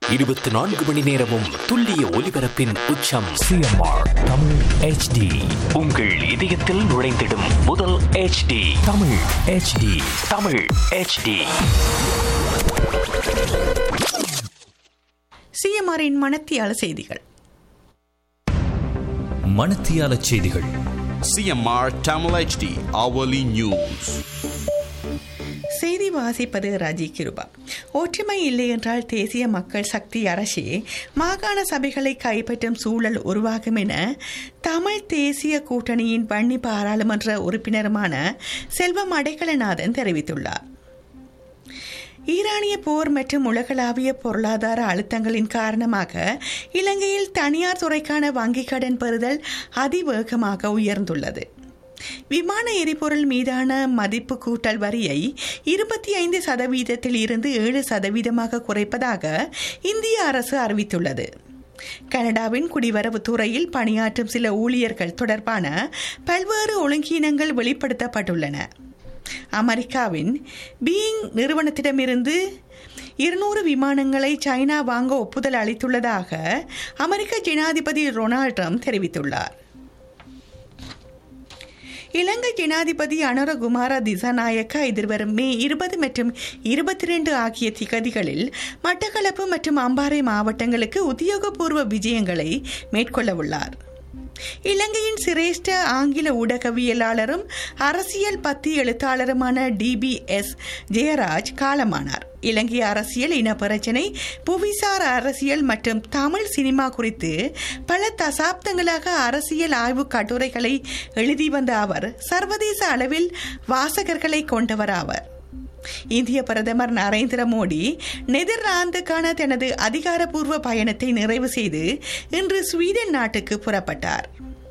இருபத்தி நான்கு மணி நேரமும் துல்லிய ஒலிபரப்பின் உச்சம் சிஎம்ஆர் தமிழ் ஹெச்டி உங்கள் இதயத்தில் நுழைந்திடும் முதல் HD Tamil HD Tamil HD சிஎம்ஆரின் மனத்தியால செய்திகள் மணத்தியால செய்திகள் CMR Tamil HD hourly news. செய்தி வாசிப்பது ரஜி கிருபா ஒற்றுமை இல்லை என்றால் தேசிய மக்கள் சக்தி அரசே மாகாண சபைகளை கைப்பற்றும் சூழல் உருவாகும் என தமிழ் தேசிய கூட்டணியின் வன்னி பாராளுமன்ற உறுப்பினருமான செல்வம் அடைக்கலநாதன் தெரிவித்துள்ளார் ஈரானிய போர் மற்றும் உலகளாவிய பொருளாதார அழுத்தங்களின் காரணமாக இலங்கையில் தனியார் துறைக்கான வங்கிக் கடன் பெறுதல் அதிவேகமாக உயர்ந்துள்ளது விமான எரிபொருள் மீதான மதிப்பு கூட்டல் வரியை இருபத்தி ஐந்து சதவீதத்தில் இருந்து ஏழு சதவீதமாக குறைப்பதாக இந்திய அரசு அறிவித்துள்ளது கனடாவின் குடிவரவு துறையில் பணியாற்றும் சில ஊழியர்கள் தொடர்பான பல்வேறு ஒழுங்கீனங்கள் வெளிப்படுத்தப்பட்டுள்ளன அமெரிக்காவின் பீயிங் நிறுவனத்திடமிருந்து இருநூறு விமானங்களை சைனா வாங்க ஒப்புதல் அளித்துள்ளதாக அமெரிக்க ஜனாதிபதி ரொனால்ட் ட்ரம்ப் தெரிவித்துள்ளார் இலங்கை ஜனாதிபதி அனுரகுமார திசாநாயக்க எதிர்வரும் மே இருபது மற்றும் இருபத்தி ரெண்டு ஆகிய திகதிகளில் மட்டக்களப்பு மற்றும் அம்பாறை மாவட்டங்களுக்கு உத்தியோகபூர்வ விஜயங்களை மேற்கொள்ள உள்ளார் இலங்கையின் சிரேஷ்ட ஆங்கில ஊடகவியலாளரும் அரசியல் பத்தி எழுத்தாளருமான டிபிஎஸ் ஜெயராஜ் காலமானார் இலங்கை அரசியல் இன பிரச்சினை புவிசார் அரசியல் மற்றும் தமிழ் சினிமா குறித்து பல தசாப்தங்களாக அரசியல் ஆய்வு கட்டுரைகளை எழுதி வந்த அவர் சர்வதேச அளவில் வாசகர்களை கொண்டவர் ஆவர் இந்திய பிரதமர் நரேந்திர மோடி நெதர்லாந்துக்கான தனது அதிகாரப்பூர்வ பயணத்தை நிறைவு செய்து இன்று ஸ்வீடன் நாட்டுக்கு புறப்பட்டார்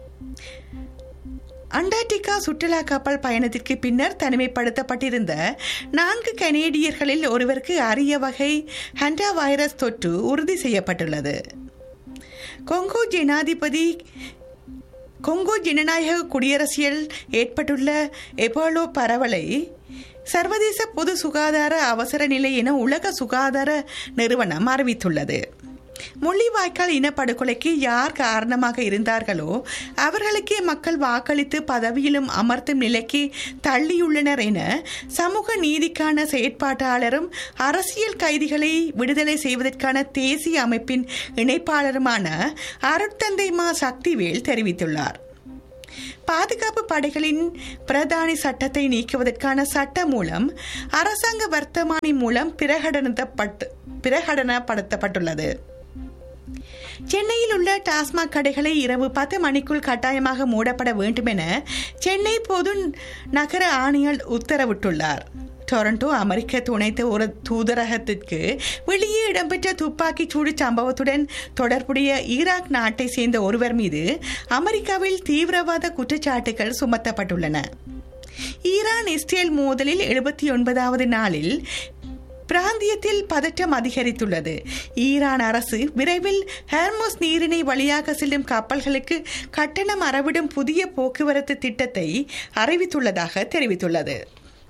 அண்டார்டிகா சுற்றுலா கப்பல் பயணத்திற்கு பின்னர் தனிமைப்படுத்தப்பட்டிருந்த நான்கு கனேடியர்களில் ஒருவருக்கு அரிய வகை ஹண்டா வைரஸ் தொற்று உறுதி செய்யப்பட்டுள்ளது கொங்கோ ஜனாதிபதி கொங்கோ ஜனநாயக குடியரசில் ஏற்பட்டுள்ள எபோலோ பரவலை சர்வதேச பொது சுகாதார அவசர நிலை என உலக சுகாதார நிறுவனம் அறிவித்துள்ளது முள்ளிவாய்க்கால் இனப்படுகொலைக்கு யார் காரணமாக இருந்தார்களோ அவர்களுக்கே மக்கள் வாக்களித்து பதவியிலும் அமர்த்தும் நிலைக்கு தள்ளியுள்ளனர் என சமூக நீதிக்கான செயற்பாட்டாளரும் அரசியல் கைதிகளை விடுதலை செய்வதற்கான தேசிய அமைப்பின் இணைப்பாளருமான அருட்தந்தை மா சக்திவேல் தெரிவித்துள்ளார் பாதுகாப்பு படைகளின் பிரதானி சட்டத்தை நீக்குவதற்கான சட்ட மூலம் அரசாங்க வர்த்தமானி மூலம் பிரகடனப்பட்டு பிரகடனப்படுத்தப்பட்டுள்ளது சென்னையில் உள்ள டாஸ்மாக் கடைகளை இரவு பத்து மணிக்குள் கட்டாயமாக மூடப்பட வேண்டும் என சென்னை பொது நகர ஆணையர் உத்தரவிட்டுள்ளார் டொரண்டோ அமெரிக்க துணை ஒரு தூதரகத்திற்கு வெளியே இடம்பெற்ற துப்பாக்கிச் சூடு சம்பவத்துடன் தொடர்புடைய ஈராக் நாட்டை சேர்ந்த ஒருவர் மீது அமெரிக்காவில் தீவிரவாத குற்றச்சாட்டுகள் சுமத்தப்பட்டுள்ளன ஈரான் இஸ்ரேல் மோதலில் எழுபத்தி ஒன்பதாவது நாளில் பிராந்தியத்தில் பதற்றம் அதிகரித்துள்ளது ஈரான் அரசு விரைவில் ஹேர்மோஸ் நீரிணை வழியாக செல்லும் கப்பல்களுக்கு கட்டணம் அறவிடும் புதிய போக்குவரத்து திட்டத்தை அறிவித்துள்ளதாக தெரிவித்துள்ளது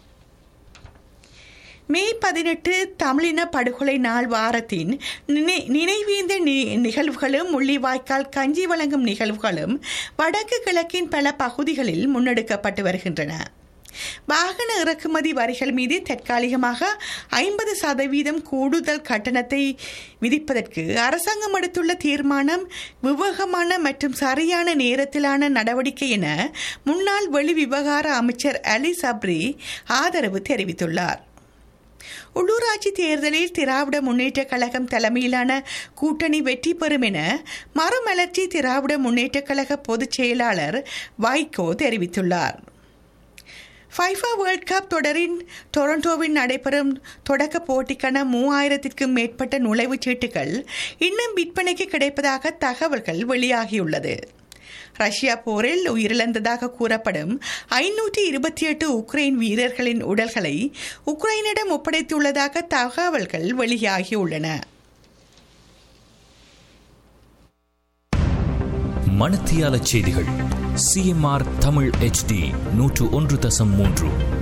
மே பதினெட்டு தமிழின படுகொலை நாள் வாரத்தின் நினை நினைவேந்த நிகழ்வுகளும் முள்ளிவாய்க்கால் கஞ்சி வழங்கும் நிகழ்வுகளும் வடக்கு கிழக்கின் பல பகுதிகளில் முன்னெடுக்கப்பட்டு வருகின்றன வாகன இறக்குமதி வரிகள் மீது தற்காலிகமாக ஐம்பது சதவீதம் கூடுதல் கட்டணத்தை விதிப்பதற்கு அரசாங்கம் எடுத்துள்ள தீர்மானம் விவேகமான மற்றும் சரியான நேரத்திலான நடவடிக்கை என முன்னாள் வெளி விவகார அமைச்சர் அலி சப்ரி ஆதரவு தெரிவித்துள்ளார் உள்ளூராட்சி தேர்தலில் திராவிட முன்னேற்ற கழகம் தலைமையிலான கூட்டணி வெற்றி பெறும் என மறுமலர்ச்சி திராவிட முன்னேற்ற கழக பொதுச் செயலாளர் வைகோ தெரிவித்துள்ளார் ஃபைஃபா வேர்ல்ட் கப் தொடரின் டொரண்டோவில் நடைபெறும் தொடக்க போட்டிக்கான மூவாயிரத்திற்கும் மேற்பட்ட நுழைவுச் சீட்டுகள் இன்னும் விற்பனைக்கு கிடைப்பதாக தகவல்கள் வெளியாகியுள்ளது ரஷ்யா போரில் உயிரிழந்ததாக கூறப்படும் ஐநூற்றி இருபத்தி எட்டு உக்ரைன் வீரர்களின் உடல்களை உக்ரைனிடம் ஒப்படைத்துள்ளதாக தகவல்கள் வெளியாகியுள்ளன மணத்தியால செய்திகள் சிஎம்ஆர் தமிழ் ஹெச்டி நூற்று ஒன்று தசம் மூன்று